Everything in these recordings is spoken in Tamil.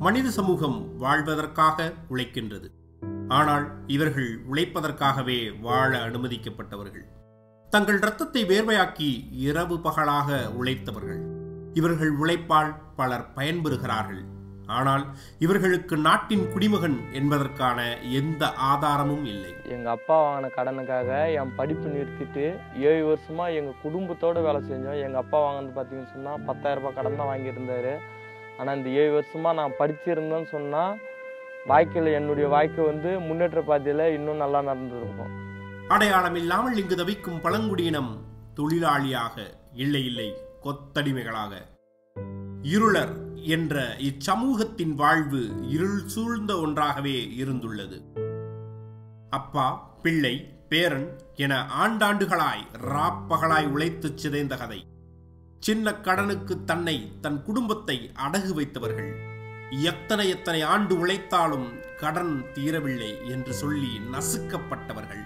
மனித சமூகம் வாழ்வதற்காக உழைக்கின்றது ஆனால் இவர்கள் உழைப்பதற்காகவே வாழ அனுமதிக்கப்பட்டவர்கள் தங்கள் இரத்தத்தை வேர்வையாக்கி இரவு பகலாக உழைத்தவர்கள் இவர்கள் உழைப்பால் பலர் பயன்பெறுகிறார்கள் ஆனால் இவர்களுக்கு நாட்டின் குடிமகன் என்பதற்கான எந்த ஆதாரமும் இல்லை எங்கள் அப்பா வாங்கின கடனுக்காக என் படிப்பு நிறுத்திட்டு ஏழு வருஷமாக எங்கள் குடும்பத்தோடு வேலை செஞ்சோம் எங்கள் அப்பா வாங்கினது பார்த்தீங்கன்னு சொன்னால் பத்தாயிரம் ரூபாய் கடன் தான் வாங்கியிருந்தாரு ஆனால் இந்த ஏழு வருஷமாக நான் படிச்சிருந்தேன்னு சொன்னால் வாழ்க்கையில் என்னுடைய வாழ்க்கை வந்து முன்னேற்ற பாதையில் இன்னும் நல்லா நடந்திருக்கும் அடையாளம் இல்லாமல் இங்கு தவிக்கும் பழங்குடியினம் தொழிலாளியாக இல்லை இல்லை கொத்தடிமைகளாக இருளர் என்ற இச்சமூகத்தின் வாழ்வு இருள் சூழ்ந்த ஒன்றாகவே இருந்துள்ளது அப்பா பிள்ளை பேரன் என ஆண்டாண்டுகளாய் ராப்பகலாய் உழைத்துச் சிதைந்த கதை சின்ன கடனுக்கு தன்னை தன் குடும்பத்தை அடகு வைத்தவர்கள் எத்தனை எத்தனை ஆண்டு உழைத்தாலும் கடன் தீரவில்லை என்று சொல்லி நசுக்கப்பட்டவர்கள்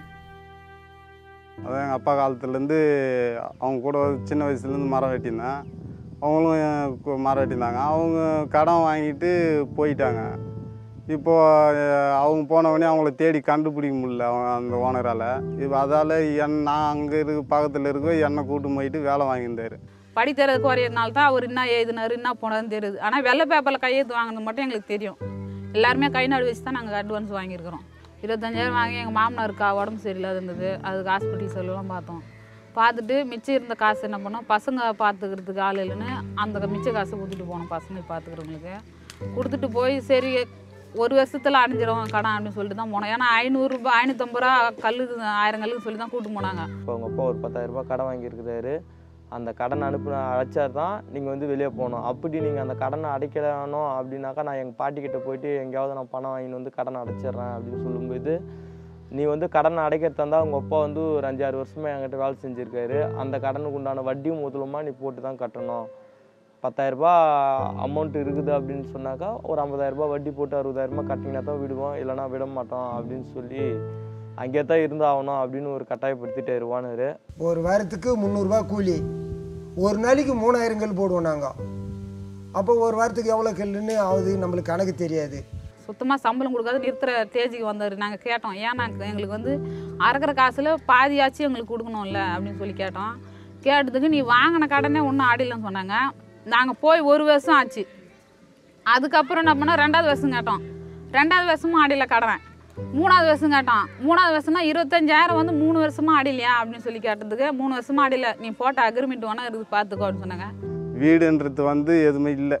அதான் எங்கள் அப்பா காலத்துலேருந்து அவங்க கூட சின்ன வயசுலேருந்து மரம் வெட்டியிருந்தேன் அவங்களும் என் கு- மரம் வெட்டியிருந்தாங்க அவங்க கடன் வாங்கிட்டு போயிட்டாங்க இப்போது அவங்க போனவொடனே அவங்கள தேடி கண்டுபிடிக்க முடியல அவங்க அந்த ஓனரால் இப்போ அதால் என் நான் அங்கே இருக்க பக்கத்தில் இருக்க என்னை கூட்டு போயிட்டு வேலை வாங்கியிருந்தார் படித்தரதுக்கு வரையறதுனால தான் அவர் என்ன எழுதினாரு என்ன போனதுன்னு தெரியுது ஆனால் வெள்ளை பேப்பரில் கையெழுத்து வாங்கினது மட்டும் எங்களுக்கு தெரியும் எல்லாருமே கை நாடு வச்சு தான் நாங்கள் அட்வான்ஸ் வாங்கியிருக்கிறோம் இருபத்தஞ்சாயிரம் வாங்கி எங்கள் மாமனாருக்கா உடம்பு சரியில்லாத இருந்தது அதுக்கு ஹாஸ்பிட்டல் செலவுலாம் பார்த்தோம் பார்த்துட்டு மிச்சம் இருந்த காசு என்ன பண்ணோம் பசங்க பார்த்துக்கிறதுக்கு ஆள் இல்லைன்னு அந்த மிச்ச காசை கொடுத்துட்டு போனோம் பசங்க பார்த்துக்கிறவங்களுக்கு கொடுத்துட்டு போய் சரி ஒரு வருஷத்தில் அடைஞ்சிரும் கடன் அப்படின்னு சொல்லிட்டு தான் போனோம் ஏன்னா ஐநூறுரூபா ஐநூற்றம்பது ரூபா கல்லு ஆயிரம் கல்லுன்னு சொல்லி தான் கூட்டு போனாங்க இப்போ உங்கள் அப்பா ஒரு பத்தாயிரம் ரூபாய் கடன் வாங்கியிருக்கிறாரு அந்த கடன் அனுப்புன அழைச்சா தான் நீங்கள் வந்து வெளியே போகணும் அப்படி நீங்கள் அந்த கடனை அடைக்கணும் அப்படின்னாக்கா நான் எங்கள் பாட்டிக்கிட்ட போயிட்டு எங்கேயாவது நான் பணம் வாங்கிட்டு வந்து கடனை அடைச்சிட்றேன் அப்படின்னு சொல்லும்போது நீ வந்து கடனை அடைக்கிறதா இருந்தால் உங்கள் அப்பா வந்து ஒரு அஞ்சாறு வருஷமாக என்கிட்ட வேலை செஞ்சுருக்காரு அந்த கடனுக்கு உண்டான வட்டியும் முதலுமா நீ போட்டு தான் கட்டணும் பத்தாயிரரூபா அமௌண்ட் இருக்குது அப்படின்னு சொன்னாக்கா ஒரு ஐம்பதாயிரரூபா வட்டி போட்டு அறுபதாயிரரூபா கட்டிங்கன்னா தான் விடுவோம் இல்லைனா விட மாட்டோம் அப்படின்னு சொல்லி அங்கே தான் இருந்தாகணும் அப்படின்னு ஒரு கட்டாயப்படுத்திட்டாரு ஓனர் ஒரு வாரத்துக்கு முந்நூறுரூவா கூலி ஒரு நாளைக்கு மூணாயிரம் கல் போடுவோம் நாங்கள் அப்போ ஒரு வாரத்துக்கு எவ்வளோ கல்லுன்னு ஆகுது நம்மளுக்கு கணக்கு தெரியாது சுத்தமாக சம்பளம் கொடுக்காத நிறுத்துற ஸ்டேஜுக்கு வந்தார் நாங்கள் கேட்டோம் ஏன்னா எங்களுக்கு வந்து அறக்கிற காசில் பாதியாச்சும் எங்களுக்கு கொடுக்கணும்ல அப்படின்னு சொல்லி கேட்டோம் கேட்டதுக்கு நீ வாங்கின கடனே ஒன்றும் ஆடிலன்னு சொன்னாங்க நாங்கள் போய் ஒரு வருஷம் ஆச்சு அதுக்கப்புறம் என்ன பண்ணோம் ரெண்டாவது வருஷம் கேட்டோம் ரெண்டாவது வருஷமும் ஆடில கடனை மூணாவது வருஷம் கேட்டோம் மூணாவது வருஷம்னா இருபத்தஞ்சாயிரம் வந்து மூணு வருஷமா ஆடிலையா அப்படின்னு சொல்லி கேட்டதுக்கு மூணு வருஷமா ஆடில நீ போட்ட அக்ரிமெண்ட் வேணா இருக்கு பார்த்துக்கோ அப்படின்னு சொன்னாங்க வீடுன்றது வந்து எதுவுமே இல்லை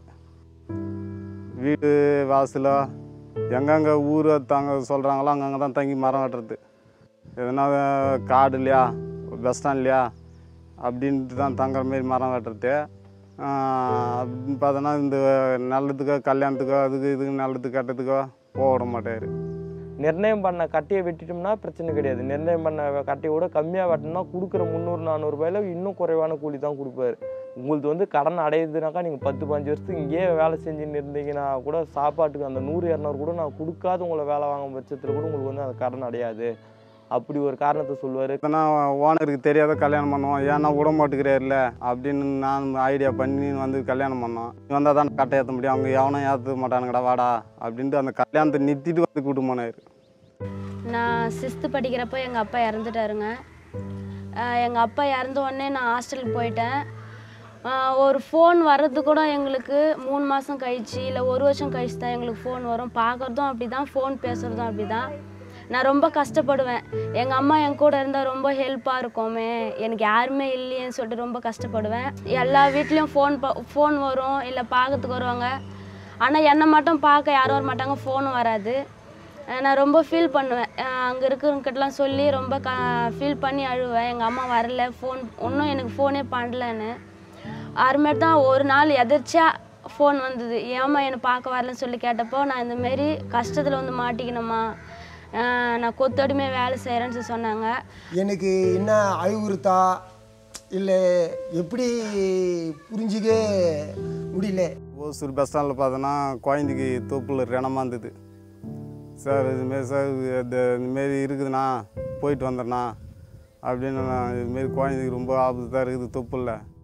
வீடு வாசலோ எங்கெங்கே ஊர் தாங்க சொல்கிறாங்களோ அங்கங்கே தான் தங்கி மரம் வெட்டுறது எதனா காடு இல்லையா பஸ் ஸ்டாண்ட் இல்லையா அப்படின்ட்டு தான் தங்குற மாரி மரம் வெட்டுறது ஆஹ் அப்படின்னு பார்த்தோன்னா இந்த நல்லதுக்கோ கல்யாணத்துக்கோ அதுக்கு இதுக்கு நல்லது கெட்டதுக்கோ போக விட மாட்டார் நிர்ணயம் பண்ண கட்டியை வெட்டிட்டோம்னா பிரச்சனை கிடையாது நிர்ணயம் பண்ண கட்டியை விட கம்மியாக வெட்டினா கொடுக்குற முந்நூறு நானூறுபாயில இன்னும் குறைவான கூலி தான் கொடுப்பாரு உங்களுக்கு வந்து கடன் அடையுதுனாக்கா நீங்கள் பத்து பதினஞ்சு வருஷத்துக்கு இங்கேயே வேலை செஞ்சுன்னு இருந்தீங்கன்னா கூட சாப்பாட்டுக்கு அந்த நூறு இரநூறு கூட நான் கொடுக்காத உங்களை வேலை வாங்கும் பட்சத்தில் கூட உங்களுக்கு வந்து அந்த கடன் அடையாது அப்படி ஒரு காரணத்தை சொல்லுவார் எத்தனா ஓனருக்கு தெரியாத கல்யாணம் பண்ணுவோம் ஏன்னா விட மாட்டேங்கிறாருல அப்படின்னு நான் ஐடியா பண்ணி வந்து கல்யாணம் பண்ணோம் வந்தால் தான் கட்டை ஏற்ற முடியும் அவங்க எவனும் ஏற்ற மாட்டானுங்கடா வாடா அப்படின்ட்டு அந்த கல்யாணத்தை நிறுத்திட்டு வந்து கூட்டு போனார் நான் சிக்ஸ்த்து படிக்கிறப்போ எங்கள் அப்பா இறந்துட்டாருங்க எங்கள் அப்பா இறந்த உடனே நான் ஹாஸ்டலுக்கு போயிட்டேன் ஆஹ் ஒரு ஃபோன் வர்றது கூட எங்களுக்கு மூணு மாதம் கழிச்சு இல்லை ஒரு வருஷம் கழிச்சு தான் எங்களுக்கு ஃபோன் வரும் பார்க்குறதும் அப்படி தான் ஃபோன் பேசுகிறதும் அப்படி தான் நான் ரொம்ப கஷ்டப்படுவேன் எங்கள் அம்மா என் கூட இருந்தால் ரொம்ப ஹெல்ப்பாக இருக்குமே எனக்கு யாருமே இல்லையேன்னு சொல்லிட்டு ரொம்ப கஷ்டப்படுவேன் எல்லா வீட்லேயும் ஃபோன் ஃபோன் வரும் இல்லை பார்க்கறதுக்கு வருவாங்க ஆனால் என்னை மட்டும் பார்க்க யாரும் வர மாட்டாங்க ஃபோனும் வராது அஹ் நான் ரொம்ப ஃபீல் பண்ணுவேன் அங்கே இருக்கிறவங்ககிட்டலாம் சொல்லி ரொம்ப க ஃபீல் பண்ணி அழுவேன் எங்கள் அம்மா வரல ஃபோன் இன்னும் எனக்கு ஃபோனே பண்ணலன்னு அப்புறமேட்டு தான் ஒரு நாள் எதிர்ச்சியாக ஃபோன் வந்தது ஏம்மா என்னை பார்க்க வரலன்னு சொல்லி கேட்டப்போ நான் இந்த மாரி கஷ்டத்தில் வந்து மாட்டிக்கணுமா அஹ் நான் கொத்தடிமே வேலை செய்கிறேன்னு சொல்லி சொன்னாங்க எனக்கு என்ன அறிவுறுத்தா இல்லை எப்படி புரிஞ்சிக்க முடியல ஓசூர் பஸ் ஸ்டாண்டில் பார்த்தோன்னா குழந்தைக்கு தொப்புல ரணமாக இருந்தது சார் இதுமாரி சார் இது இதுமாரி இருக்குதுண்ணா போயிட்டு வந்துடுண்ணா அப்படின்னு நான் இதுமாரி குழந்தைக்கு ரொம்ப ஆபத்து தான் இருக்குது தொப்புல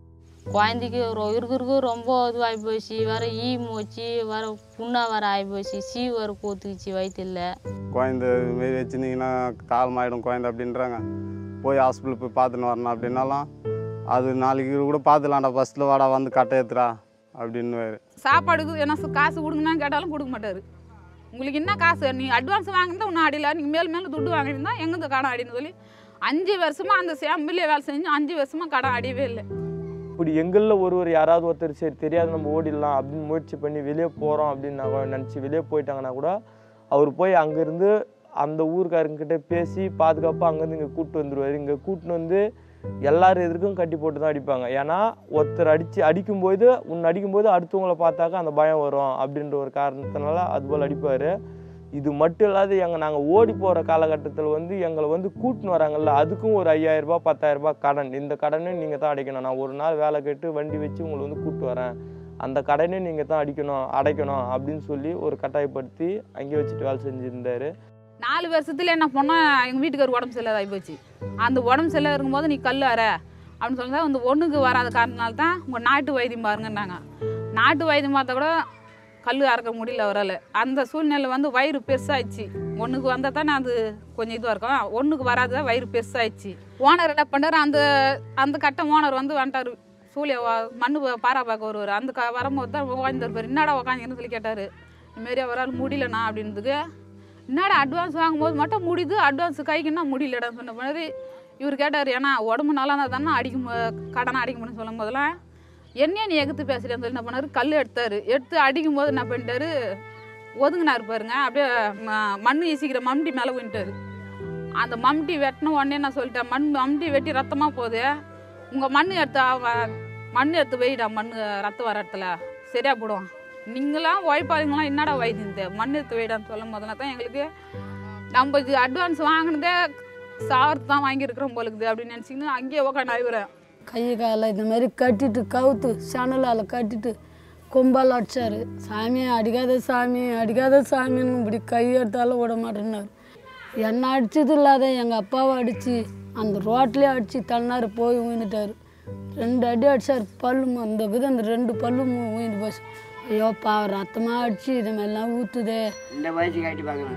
குழந்தைக்கு ரொ இருக்கிறதுக்கு ரொம்ப இதுவாகி போச்சு வேற ஈ மூச்சு வேற புண்ணா வேற ஆகி போச்சு சீ வேற கோத்துக்குச்சு வயிற்றுல குழந்த இதுமாரி வச்சுருந்தீங்கன்னா கால் ஆகிடும் குழந்த அப்படின்றாங்க போய் ஹாஸ்பிட்டல் போய் பார்த்துன்னு வரணும் அப்படின்னாலும் அது நாளைக்கு கூட பார்த்துலாம்டா ஃபஸ்ட்டில் வாடா வந்து கட்டை ஏற்றுறா அப்படின்னு சாப்பாடுக்கு என்ன சொ- காசு கொடுங்கன்னு கேட்டாலும் கொடுக்க மாட்டாரு உங்களுக்கு என்ன காசு நீ அட்வான்ஸ் வாங்கினா ஒன்றும் அடியில நீங்கள் மேல் மேலே துட்டு வாங்கியிருந்தா எங்கேருந்து கடன் அடின்னு சொல்லி அஞ்சு வருஷமா அந்த சேம்பிலே வேலை செஞ்சு அஞ்சு வருஷமா கடன் அடியவே இல்லை இப்படி எங்களில் ஒருவர் யாராவது ஒருத்தர் சரி தெரியாது நம்ம ஓடிடலாம் அப்படின்னு முயற்சி பண்ணி வெளியே போகிறோம் அப்படின்னு நான் நினச்சி வெளியே போயிட்டாங்கன்னா கூட அவர் போய் அங்கேருந்து அந்த ஊருக்காரங்கிட்ட பேசி பாதுகாப்பாக அங்கேருந்து இங்கே கூப்பிட்டு வந்துடுவார் இங்கே கூட்டின்னு வந்து எல்லார் எதிர்க்கும் கட்டி போட்டு தான் அடிப்பாங்க ஏன்னா ஒருத்தர் அடித்து அடிக்கும்போது உன்னை அடிக்கும்போது அடுத்தவங்கள பார்த்தாக்கா அந்த பயம் வரும் அப்படின்ற ஒரு காரணத்தினால அதுபோல் அடிப்பார் இது மட்டும் இல்லாத எங்கள் நாங்கள் ஓடி போகிற காலகட்டத்தில் வந்து எங்களை வந்து கூட்டின்னு வராங்கல்ல அதுக்கும் ஒரு ஐயாயிரரூபா பத்தாயிரரூபா கடன் இந்த கடனை நீங்கள் தான் அடைக்கணும் நான் ஒரு நாள் வேலை கேட்டு வண்டி வச்சு உங்களை வந்து கூப்பிட்டு வரேன் அந்த கடனை நீங்கள் தான் அடிக்கணும் அடைக்கணும் அப்படின்னு சொல்லி ஒரு கட்டாயப்படுத்தி அங்கே வச்சுட்டு வேலை செஞ்சுருந்தாரு நாலு வருஷத்துல என்ன பண்ணோம் எங்கள் வீட்டுக்கார் உடம்பு சரியில்லாத ஆகி போச்சு அந்த உடம்பு சரியில்லாத இருக்கும்போது நீ கல் வர அப்படின்னு சொல்லி அந்த ஒன்றுக்கு வராத காரணத்தினால தான் உங்கள் நாட்டு வைத்தியம் பாருங்கன்னாங்க நாட்டு வைத்தியம் பார்த்தா கூட கல் அறக்க முடியல அவரால் அந்த சூழ்நிலை வந்து வயிறு பெருசாகிடுச்சு ஒன்றுக்கு வந்தால் தானே அது கொஞ்சம் இதுவாக இருக்கும் ஒன்றுக்கு வராத வயிறு பெருசாகிடுச்சு ஓனர் என்ன பண்ணார் அந்த அந்த கட்டம் ஓனர் வந்து வந்துட்டார் சூழிய மண்ணு பாரா பார்க்க வருவார் அந்த க வரும்போது தான் உட்காந்துருப்பார் என்னடா உட்காந்துன்னு சொல்லி கேட்டார் இதுமாரி அவரால் முடியலண்ணா அப்படின்றதுக்கு என்னடா அட்வான்ஸ் வாங்கும்போது மட்டும் முடியுது அட்வான்ஸ் கைக்குன்னா முடியலடான்னு சொன்ன பின்னாடி இவர் கேட்டார் ஏன்னா உடம்பு நல்லா இருந்தால் தானே அடிக்க மு- கடனை அடிக்க முடியும்னு சொல்லும் போதெல்லாம் என்னைய நீ எகுத்து பேசுகிறேன்னு சொல்லி என்ன பண்ணாரு கல் எடுத்தாரு எடுத்து அடிக்கும் போது என்ன பண்ணிட்டாரு ஒதுங்கினாரு பாருங்க அப்படியே ம- மண்ணு ஈசிக்கிற மம்டி மேலே போயிட்டாரு அந்த மம்டி வெட்டின உடனே நான் சொல்லிட்டேன் மண் மம்டி வெட்டி ரத்தமாக போகுது உங்கள் மண் எடுத்து அவ- மண் எடுத்து வெயிடா மண் ரத்தம் வர இடத்துல சரியா போடும் நீங்களாம் உழைப்பாளிங்களாம் என்னடா வைத்தியந்து மண் எடுத்து வெயிடான்னு சொல்லும் போதெல்லாம் தான் எங்களுக்கு நம்ம இது அட்வான்ஸ் வாங்கினதே சாவரத்து தான் வாங்கியிருக்கிறோம் போலுக்குது அப்படின்னு நினச்சிக்கின்னு அங்கேயே உட்காந்து ஆயிடுறேன் கை காலை இந்த மாதிரி கட்டிட்டு கவுத்து சணலால் கட்டிட்டு கும்பல் அடிச்சாரு சாமியை அடிக்காத சாமி அடிக்காத சாமின்னு இப்படி கை எடுத்தாலும் விட மாட்டேன்னாரு என்னை அடிச்சது இல்லாத எங்கள் அப்பாவை அடித்து அந்த ரோட்லேயே அடித்து தள்ளினார் போய் விழுந்துட்டார் ரெண்டு அடி அடிச்சார் பல்லு மு- இந்த இது அந்த ரெண்டு பல்லு மு- விழுந்து போச்சு ஐயோ பா ரத்தமாக அடிச்சு இது மாதிரிலாம் ஊற்றுதே இந்த வயசுக்கு ஆகிட்டு பார்க்கணும்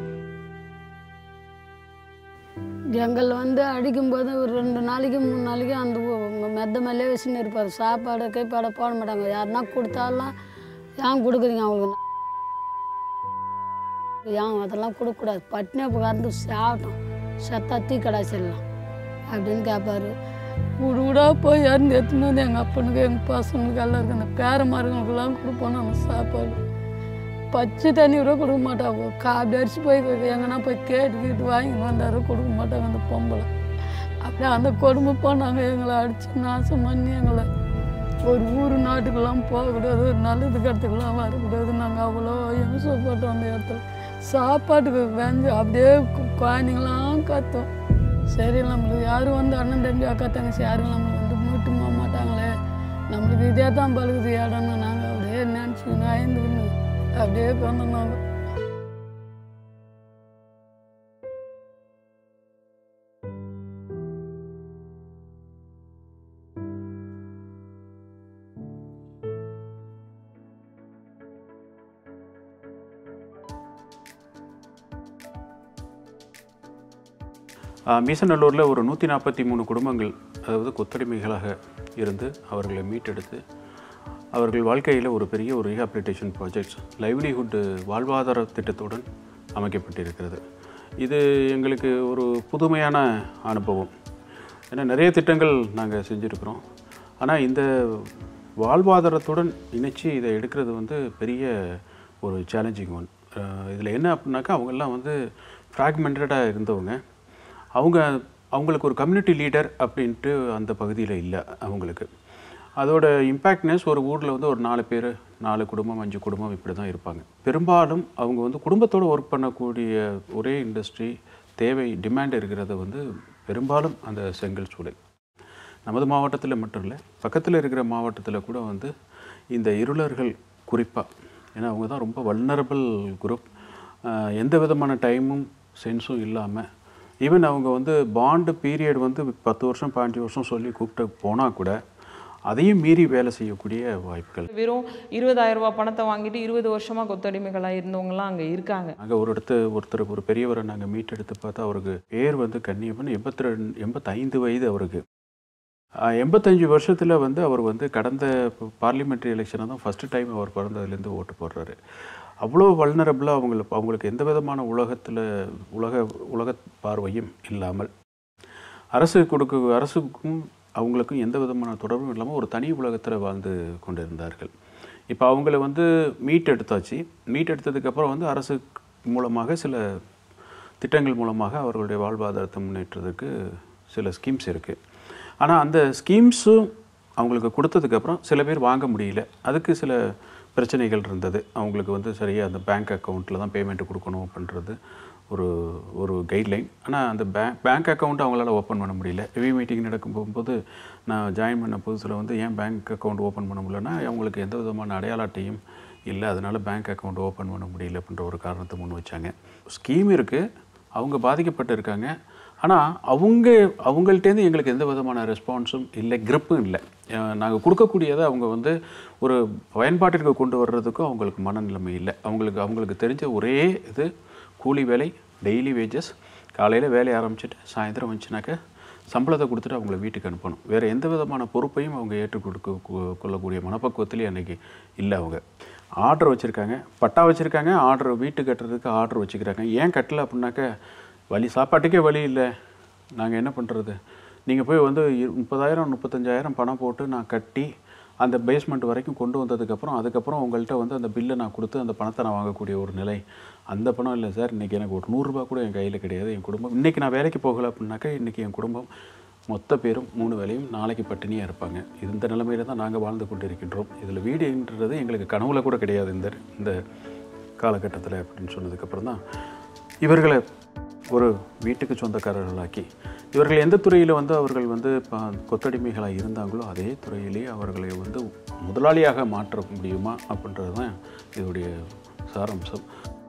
எங்களை வந்து அடிக்கும்போது ஒரு ரெண்டு நாளைக்கு மூணு நாளைக்கு அந்த ஊ- மெத்த மேலே வச்சுன்னு இருப்பார் சாப்பாடு கைப்பாடை போட மாட்டாங்க யாருன்னா கொடுத்தாலாம் ஏன் கொடுக்குறீங்க அவங்களுக்கு ஏன் அதெல்லாம் கொடுக்கக்கூடாது பட்டினியை கறந்து சாப்பிட்டோம் செத்தா தீ கடாச்சிடலாம் அப்படின்னு கேட்பாரு வீடு வீடாக போய் இறந்து எடுத்துன்னு வந்து எங்கள் அப்பனுக்கு எங்கள் பசங்களுக்கு எல்லாருக்கும் அந்த பேர மருங்களுக்கெல்லாம் கொடுப்போம் நம்ம சாப்பாடு பச்சை தண்ணி கூட கொடுக்க மாட்டாங்க காப்பி அடிச்சு போய் எங்கன்னா போய் கேட்டு கேட்டு வாங்கிட்டு வந்தாரு கொடுக்க மாட்டாங்க அந்த பொம்பளை அப்படியே அந்த கொடுமை போனாங்க எங்களை அடிச்சு நாசம் பண்ணி எங்களை ஒரு ஊர் நாட்டுக்கெல்லாம் போகக்கூடாது ஒரு நல்லது கட்டத்துக்கெல்லாம் வரக்கூடாது நாங்கள் அவ்வளோ எம்சப்பட்டோம் அந்த இடத்துல சாப்பாட்டுக்கு வெஞ்சு அப்படியே கு- குழந்தைங்களாம் கத்தோம் சரி நம்மளுக்கு யாரும் வந்து அண்ணன் தம்பி அக்கா தங்கச்சி யாரும் நம்மளுக்கு வந்து மீட்டு போக மாட்டாங்களே நம்மளுக்கு இதே தான் பழுகுது இடம்னு நாங்கள் அப்படியே நினச்சிக்கின்னு ஐந்துக்கின்னு அப்படியே கொண்டு நாங்கள் ஆஹ் மீசநல்லூரில் ஒரு நூற்றி நாற்பத்தி மூணு குடும்பங்கள் அதாவது கொத்தடிமைகளாக இருந்து அவர்களை மீட்டெடுத்து அவர்கள் வாழ்க்கையில் ஒரு பெரிய ஒரு ரீஹாபிலிட்டேஷன் ப்ராஜெக்ட்ஸ் லைவ்லிஹுட் வாழ்வாதார திட்டத்துடன் அமைக்கப்பட்டிருக்கிறது இது எங்களுக்கு ஒரு புதுமையான அனுபவம் ஏன்னா நிறைய திட்டங்கள் நாங்கள் செஞ்சுருக்கிறோம் ஆனால் இந்த வாழ்வாதாரத்துடன் இணைச்சி இதை எடுக்கிறது வந்து பெரிய ஒரு சேலஞ்சிங் ஒன் இதில் என்ன அப்படின்னாக்கா அவங்கெல்லாம் வந்து ஃப்ராக்மெண்டடாக இருந்தவங்க அவங்க அவங்களுக்கு ஒரு கம்யூனிட்டி லீடர் அப்படின்ட்டு அந்த பகுதியில் இல்லை அவங்களுக்கு அதோட இம்பேக்ட்னஸ் ஒரு ஊரில் வந்து ஒரு நாலு பேர் நாலு குடும்பம் அஞ்சு குடும்பம் இப்படி தான் இருப்பாங்க பெரும்பாலும் அவங்க வந்து குடும்பத்தோடு ஒர்க் பண்ணக்கூடிய ஒரே இண்டஸ்ட்ரி தேவை டிமாண்ட் இருக்கிறது வந்து பெரும்பாலும் அந்த செங்கல் சூளை நமது மாவட்டத்தில் மட்டும் இல்லை பக்கத்தில் இருக்கிற மாவட்டத்தில் கூட வந்து இந்த இருளர்கள் குறிப்பாக ஏன்னா அவங்க தான் ரொம்ப வல்னரபிள் குரூப் எந்த விதமான டைமும் சென்ஸும் இல்லாமல் ஈவன் அவங்க வந்து பாண்டு பீரியட் வந்து பத்து வருஷம் பாஞ்சு வருஷம் சொல்லி கூப்பிட்டு போனால் கூட அதையும் மீறி வேலை செய்யக்கூடிய வாய்ப்புகள் வெறும் இருபதாயிரம் ரூபாய் பணத்தை வாங்கிட்டு இருபது வருஷமா கொத்தடிமைகளாக இருந்தவங்கலாம் அங்கே இருக்காங்க நாங்கள் ஒரு இடத்து ஒருத்தர் ஒரு பெரியவரை நாங்கள் மீட் எடுத்து பார்த்தா அவருக்கு பேர் வந்து கன்னியப்பன் எண்பத்தி ரெண்டு எண்பத்தைந்து வயது அவருக்கு ஆஹ் எண்பத்தஞ்சு வருஷத்தில் வந்து அவர் வந்து கடந்த பார்லிமெண்ட்ரி எலெக்ஷனை தான் ஃபஸ்ட்டு டைம் அவர் பிறந்ததுலேருந்து ஓட்டு போடுறாரு அவ்வளோ வல்னரபிளாக அவங்களுக்கு அவங்களுக்கு எந்த விதமான உலகத்தில் உலக உலக பார்வையும் இல்லாமல் அரசு கொடுக்க அரசுக்கும் அவங்களுக்கும் எந்த விதமான தொடர்பும் இல்லாமல் ஒரு தனி உலகத்தில் வாழ்ந்து கொண்டிருந்தார்கள் இப்போ அவங்கள வந்து மீட் எடுத்தாச்சு மீட் எடுத்ததுக்கப்புறம் வந்து அரசு மூலமாக சில திட்டங்கள் மூலமாக அவர்களுடைய வாழ்வாதாரத்தை முன்னேற்றத்துக்கு சில ஸ்கீம்ஸ் இருக்குது ஆனால் அந்த ஸ்கீம்ஸும் அவங்களுக்கு கொடுத்ததுக்கப்புறம் சில பேர் வாங்க முடியல அதுக்கு சில பிரச்சனைகள் இருந்தது அவங்களுக்கு வந்து சரியாக அந்த பேங்க் அக்கௌண்ட்டில் தான் பேமெண்ட் கொடுக்கணும் அப்படின்றது ஒரு ஒரு கைட்லைன் ஆனால் அந்த பேங்க் பேங்க் அக்கௌண்ட் அவங்களால ஓப்பன் பண்ண முடியல ரிவ்யூ மீட்டிங் நடக்கும் போகும்போது நான் ஜாயின் பண்ண புதுசில் வந்து ஏன் பேங்க் அக்கௌண்ட் ஓப்பன் பண்ண முடியலன்னா அவங்களுக்கு எந்த விதமான அடையாள அட்டையும் இல்லை அதனால் பேங்க் அக்கௌண்ட் ஓப்பன் பண்ண முடியல அப்படின்ற ஒரு காரணத்தை முன் வச்சாங்க ஸ்கீம் இருக்குது அவங்க பாதிக்கப்பட்டு இருக்காங்க ஆனால் அவங்க அவங்கள்ட்டேருந்து எங்களுக்கு எந்த விதமான ரெஸ்பான்ஸும் இல்லை grip-உம் இல்லை நாங்கள் கொடுக்கக்கூடியதை அவங்க வந்து ஒரு பயன்பாட்டிற்கு கொண்டு வர்றதுக்கும் அவங்களுக்கு மனநிலைமை இல்லை அவங்களுக்கு அவங்களுக்கு தெரிஞ்ச ஒரே இது கூலி வேலை டெய்லி வேஜஸ் காலையில் வேலையை ஆரம்பிச்சுட்டு சாயந்தரம் வந்துச்சுனாக்க சம்பளத்தை கொடுத்துட்டு அவங்கள வீட்டுக்கு அனுப்பணும் வேறு எந்த விதமான பொறுப்பையும் அவங்க ஏற்றுக் கொடுக்க கொ- கொள்ளக்கூடிய மனப்பக்குவத்திலே அன்றைக்கி இல்லை அவங்க ஆர்டர் வச்சுருக்காங்க பட்டா வச்சுருக்காங்க ஆர்டர் வீட்டு கட்டுறதுக்கு ஆர்டர் வச்சுக்கிறாங்க ஏன் கட்டல அப்படின்னாக்க வழி சாப்பாட்டுக்கே வழி இல்லை நாங்கள் என்ன பண்ணுறது நீங்கள் போய் வந்து இரு- முப்பதாயிரம் முப்பத்தஞ்சாயிரம் பணம் போட்டு நான் கட்டி அந்த பேஸ்மெண்ட் வரைக்கும் கொண்டு வந்ததுக்கப்புறம் அதுக்கப்புறம் உங்கள்கிட்ட வந்து அந்த பில்லை நான் கொடுத்து அந்த பணத்தை நான் வாங்கக்கூடிய ஒரு நிலை அந்த பணம் இல்லை சார் இன்றைக்கி எனக்கு ஒரு நூறுரூபா கூட என் கையில் கிடையாது என் குடும்பம் இன்றைக்கி நான் வேலைக்கு போகலை அப்படின்னாக்கா இன்றைக்கி என் குடும்பம் மொத்த பேரும் மூணு வேலையும் நாளைக்கு பட்டினியாக இருப்பாங்க இந்த நிலைமையில தான் நாங்கள் வாழ்ந்து கொண்டு இருக்கின்றோம் இதில் வீடுன்றது எங்களுக்கு கனவுல கூட கிடையாது இந்த இந்த காலகட்டத்தில் அப்படின்னு சொன்னதுக்கப்புறம் தான் இவர்களை ஒரு வீட்டுக்கு சொந்தக்காரர்களாக்கி இவர்கள் எந்த துறையில் வந்து அவர்கள் வந்து ப- கொத்தடிமைகளாக இருந்தாங்களோ அதே துறையிலே அவர்களை வந்து முதலாளியாக மாற்ற முடியுமா அப்படின்றது தான் இதோடைய சாராம்சம்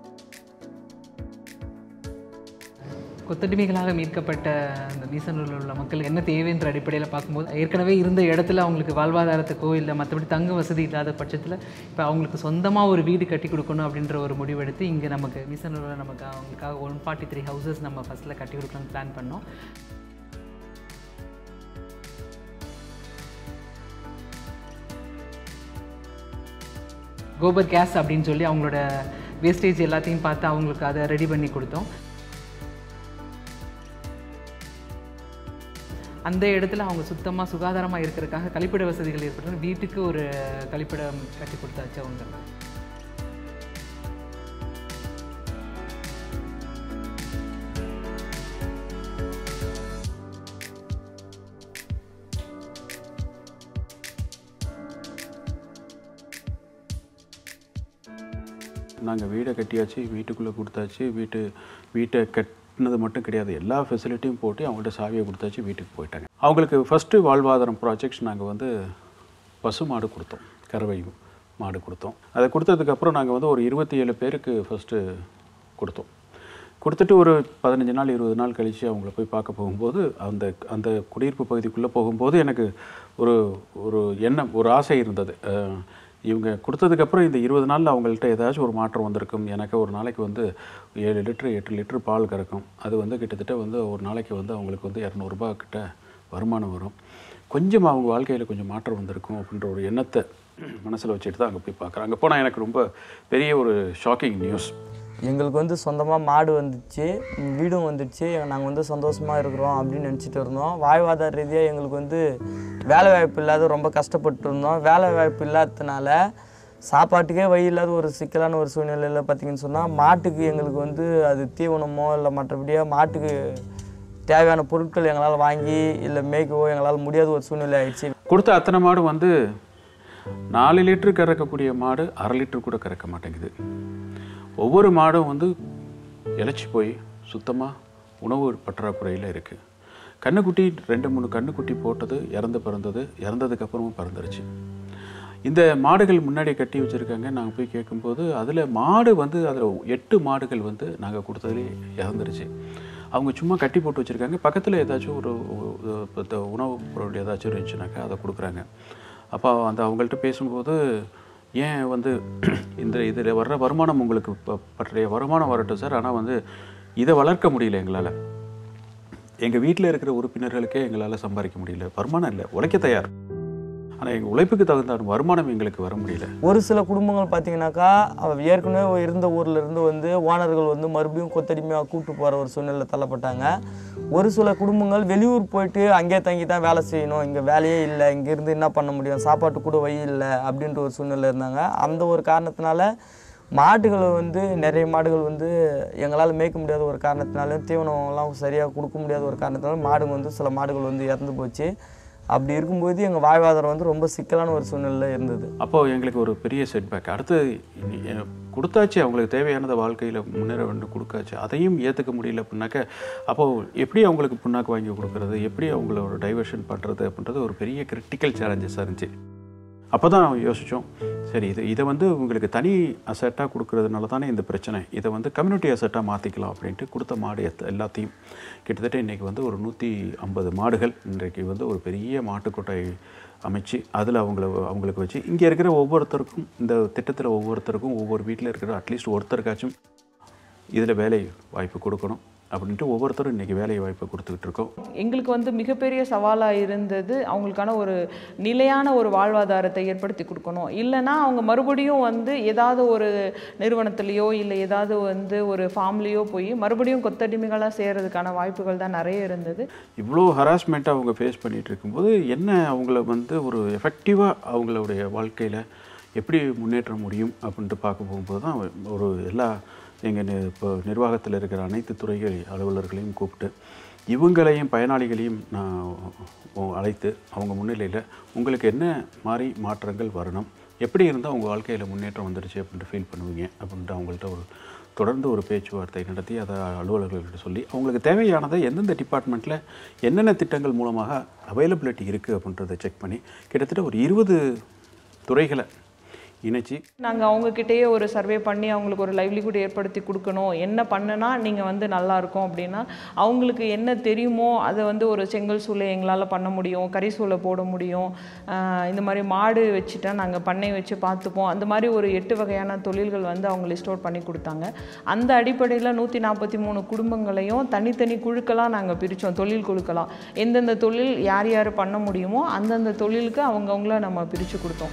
கொத்தடிமைகளாக மீட்கப்பட்ட அந்த மீசனூரில் உள்ள மக்கள் என்ன தேவைன்ற அடிப்படையில் பார்க்கும்போது ஏற்கனவே இருந்த இடத்துல அவங்களுக்கு வாழ்வாதாரத்துக்கோ இல்லை மற்றபடி தங்க வசதி இல்லாத பட்சத்தில் இப்போ அவங்களுக்கு சொந்தமாக ஒரு வீடு கட்டி கொடுக்கணும் அப்படின்ற ஒரு முடிவெடுத்து இங்கே நமக்கு மீசனூரில் நமக்கு அவங்களுக்காக ஒன் ஃபார்ட்டி த்ரீ ஹவுசஸ் நம்ம ஃபஸ்ட்டில் கட்டி கொடுக்கலாம்னு பிளான் பண்ணோம் கோபர் கேஸ் அப்படின்னு சொல்லி அவங்களோட வேஸ்டேஜ் எல்லாத்தையும் பார்த்து அவங்களுக்கு அதை ரெடி பண்ணி கொடுத்தோம் அந்த இடத்துல அவங்க சுத்தமாக சுகாதாரமாக இருக்கிறதுக்காக கழிப்பிட வசதிகள் ஏற்பட்டு வீட்டுக்கு ஒரு கழிப்பிடம் கட்டி கொடுத்தாச்சு அவங்க நாங்கள் வீடை கட்டியாச்சு வீட்டுக்குள்ளே கொடுத்தாச்சு வீட்டு வீட்டை கட்டினது மட்டும் கிடையாது எல்லா ஃபெசிலிட்டியும் போட்டு அவங்கள்ட்ட சாவியை கொடுத்தாச்சு வீட்டுக்கு போயிட்டாங்க அவங்களுக்கு ஃபஸ்ட்டு வாழ்வாதாரம் ப்ராஜெக்ட்ஸ் நாங்கள் வந்து பசு மாடு கொடுத்தோம் கறவை மாடு கொடுத்தோம் அதை கொடுத்ததுக்கப்புறம் நாங்கள் வந்து ஒரு இருபத்தி ஏழு பேருக்கு ஃபஸ்ட்டு கொடுத்தோம் கொடுத்துட்டு ஒரு பதினஞ்சு நாள் இருபது நாள் கழித்து அவங்கள போய் பார்க்க போகும்போது அந்த அந்த குடியிருப்பு பகுதிக்குள்ளே போகும்போது எனக்கு ஒரு ஒரு எண்ணம் ஒரு ஆசை இருந்தது அஹ், இவங்க கொடுத்ததுக்கப்புறம் இந்த இருபது நாளில் அவங்கள்ட்ட ஏதாச்சும் ஒரு மாற்றம் வந்திருக்கும் எனக்கு ஒரு நாளைக்கு வந்து ஏழு லிட்டரு எட்டு லிட்டரு பால் கறக்கும் அது வந்து கிட்டத்தட்ட வந்து ஒரு நாளைக்கு வந்து அவங்களுக்கு வந்து இரநூறுபா கிட்ட வருமானம் வரும் கொஞ்சம் அவங்க வாழ்க்கையில் கொஞ்சம் மாற்றம் வந்திருக்கும் அப்படின்ற ஒரு எண்ணத்தை மனசில் வச்சுட்டு தான் அங்கே போய் பார்க்குறேன் அங்கே போனால் எனக்கு ரொம்ப பெரிய ஒரு ஷாக்கிங் நியூஸ் எங்களுக்கு வந்து சொந்தமாக மாடு வந்துச்சு ம், வீடும் வந்துடுச்சு நாங்கள் வந்து சந்தோஷமாக இருக்கிறோம் அப்படின்னு நினச்சிட்டு இருந்தோம் வாழ்வாதார ரீதியாக எங்களுக்கு வந்து வேலை வாய்ப்பு இல்லாத ரொம்ப கஷ்டப்பட்டு இருந்தோம் வேலை வாய்ப்பு இல்லாததுனால சாப்பாட்டுக்கே வழி இல்லாத ஒரு சிக்கலான ஒரு சூழ்நிலையில் பார்த்தீங்கன்னு சொன்னால் மாட்டுக்கு எங்களுக்கு வந்து அது தீவனமோ இல்லை மற்றபடியாக மாட்டுக்கு தேவையான பொருட்கள் எங்களால் வாங்கி இல்லை மேய்க்கவோ எங்களால் முடியாத ஒரு சூழ்நிலை ஆயிடுச்சு கொடுத்த அத்தனை மாடு வந்து நாலு லிட்டர் கறக்கக்கூடிய மாடு அரை லிட்டர் கூட கறக்க மாட்டேங்குது ஒவ்வொரு மாடும் வந்து இழைச்சி போய் சுத்தமாக உணவு பற்றாக்குறையில் இருக்குது கண்ணுக்குட்டி ரெண்டு மூணு கண்ணுக்குட்டி போட்டது இறந்து பிறந்தது இறந்ததுக்கப்புறமும் பிறந்துருச்சு இந்த மாடுகள் முன்னாடி கட்டி வச்சுருக்காங்க நாங்கள் போய் கேட்கும்போது அதில் மாடு வந்து அதில் எட்டு மாடுகள் வந்து நாங்கள் கொடுத்ததுலே இறந்துருச்சு அவங்க சும்மா கட்டி போட்டு வச்சுருக்காங்க பக்கத்தில் ஏதாச்சும் ஒரு ஒரு- ஒரு உணவுப் பொருள் ஏதாச்சும் இருந்துச்சுனாக்கா அதை கொடுக்குறாங்க அப்போ அந்த அவங்கள்ட்ட பேசும்போது ஏன் வந்து இந்த இதில் வர்ற வருமானம் உங்களுக்கு ப- பற்றிய வருமானம் வரட்டும் சார் ஆனால் வந்து இதை வளர்க்க முடியல எங்களால் எங்கள் வீட்டில் இருக்கிற உறுப்பினர்களுக்கே எங்களால் சம்பாதிக்க முடியல வருமானம் இல்லை உழைக்க தயார் ஆனால் எங்கள் உழைப்புக்கு தகுந்த வருமானம் எங்களுக்கு வர முடியல ஒரு சில குடும்பங்கள் பார்த்தீங்கன்னாக்கா அவ ஏற்கனவே இருந்த ஊர்ல இருந்து வந்து ஓனர்கள் வந்து மறுபடியும் கொத்தடிமையாக கூப்பிட்டு போகிற ஒரு சூழ்நிலை தள்ளப்பட்டாங்க ஒரு சில குடும்பங்கள் வெளியூர் போயிட்டு அங்கேயே தங்கி தான் வேலை செய்யணும் இங்கே வேலையே இல்லை இங்கேருந்து என்ன பண்ண முடியும் சாப்பாட்டு கூட வழி இல்லை அப்படின்ற ஒரு சூழ்நிலை இருந்தாங்க அந்த ஒரு காரணத்தினால மாடுகளை வந்து நிறைய மாடுகள் வந்து எங்களால் மேய்க்க முடியாத ஒரு காரணத்தினாலும் தீவனம்லாம் சரியாக கொடுக்க முடியாத ஒரு காரணத்தினால மாடுங்க வந்து சில மாடுகள் வந்து இறந்து போச்சு அப்படி இருக்கும்போது எங்கள் வாழ்வாதாரம் வந்து ரொம்ப சிக்கலான ஒரு சூழ்நிலை இருந்தது அப்போ எங்களுக்கு ஒரு பெரிய செட்பேக் அடுத்து இனி, அஹ், கொடுத்தாச்சு அவங்களுக்கு தேவையானதை வாழ்க்கையில் முன்னேற வேண்டும் கொடுக்காச்சு அதையும் ஏற்றுக்க முடியல அப்படின்னாக்க அப்போது எப்படி அவங்களுக்கு புண்ணாக்கு வாங்கி கொடுக்கறது எப்படி அவங்களோட டைவர்ஷன் பண்ணுறது அப்படின்றது ஒரு பெரிய கிரிட்டிக்கல் சேலஞ்சஸாக இருந்துச்சு அப்போ தான் யோசித்தோம் சரி இது இதை வந்து உங்களுக்கு தனி அசட்டாக கொடுக்கறதுனால தானே இந்த பிரச்சனை இதை வந்து கம்யூனிட்டி அசட்டாக மாற்றிக்கலாம் அப்படின்ட்டு கொடுத்த மாடு எத்த- எல்லாத்தையும் கிட்டத்தட்ட இன்றைக்கி வந்து ஒரு நூற்றி ஐம்பது மாடுகள் இன்றைக்கு வந்து ஒரு பெரிய மாட்டுக்கொட்டை அமைச்சு அதில் அவங்கள அவங்களுக்கு வச்சு இங்கே இருக்கிற ஒவ்வொருத்தருக்கும் இந்த திட்டத்தில் ஒவ்வொருத்தருக்கும் ஒவ்வொரு வீட்டில் இருக்கிற அட்லீஸ்ட் ஒருத்தருக்காச்சும் இதில் வேலை வாய்ப்பு கொடுக்கணும் அப்படின்ட்டு ஒவ்வொருத்தரும் இன்றைக்கி வேலை வாய்ப்பை கொடுத்துக்கிட்டு இருக்கோம் எங்களுக்கு வந்து மிகப்பெரிய சவாலாக இருந்தது அவங்களுக்கான ஒரு நிலையான ஒரு வாழ்வாதாரத்தை ஏற்படுத்தி கொடுக்கணும் இல்லைன்னா அவங்க மறுபடியும் வந்து ஏதாவது ஒரு நிறுவனத்துலேயோ இல்லை ஏதாவது வந்து ஒரு ஃபார்ம்லேயோ போய் மறுபடியும் கொத்தடிமைகளாக செய்கிறதுக்கான வாய்ப்புகள் தான் நிறைய இருந்தது இவ்வளோ ஹராஸ்மெண்ட்டை அவங்க ஃபேஸ் பண்ணிகிட்டு இருக்கும்போது என்ன அவங்கள வந்து ஒரு எஃபெக்டிவாக அவங்களுடைய வாழ்க்கையில் எப்படி முன்னேற்ற முடியும் அப்படின்ட்டு பார்க்க போகும்போது தான் ஒரு எல்லா எங்கள் இப்போ நிர்வாகத்தில் இருக்கிற அனைத்து துறைகள் அலுவலர்களையும் கூப்பிட்டு இவங்களையும் பயனாளிகளையும் நான் அழைத்து அவங்க முன்னிலையில் உங்களுக்கு என்ன மாதிரி மாற்றங்கள் வரணும் எப்படி இருந்தால் உங்கள் வாழ்க்கையில் முன்னேற்றம் வந்துடுச்சு அப்படின்ட்டு ஃபீல் பண்ணுவீங்க அப்படின்ட்டு அவங்கள்ட்ட ஒரு தொடர்ந்து ஒரு பேச்சுவார்த்தை நடத்தி அதை அலுவலர்கள்கிட்ட சொல்லி அவங்களுக்கு தேவையானதை எந்தெந்த டிபார்ட்மெண்ட்டில் என்னென்ன திட்டங்கள் மூலமாக அவைலபிலிட்டி இருக்குது அப்படின்றத செக் பண்ணி கிட்டத்தட்ட ஒரு இருபது துறைகளை இணைச்சி நாங்கள் அவங்கக்கிட்டேயே ஒரு சர்வே பண்ணி அவங்களுக்கு ஒரு லைவ்லிஹுட் ஏற்படுத்தி கொடுக்கணும் என்ன பண்ணுனா நீங்கள் வந்து நல்லா இருக்கும் அப்படின்னா அவங்களுக்கு என்ன தெரியுமோ அதை வந்து ஒரு செங்கல் சூளை எங்களால் பண்ண முடியும் கறி சூளை போட முடியும் ஆஹ் இந்த மாதிரி மாடு வச்சுட்டா நாங்கள் பண்ணை வச்சு பார்த்துப்போம் அந்த மாதிரி ஒரு எட்டு வகையான தொழில்கள் வந்து அவங்க லிஸ்ட் அவுட் பண்ணி கொடுத்தாங்க அந்த அடிப்படையில் நூற்றி நாற்பத்தி மூணு குடும்பங்களையும் தனித்தனி குழுக்களாக நாங்கள் பிரித்தோம் தொழில் குழுக்களாக எந்தெந்த தொழில் யார் யார் பண்ண முடியுமோ அந்தந்த தொழிலுக்கு அவங்கவுங்கள நம்ம பிரித்து கொடுத்தோம்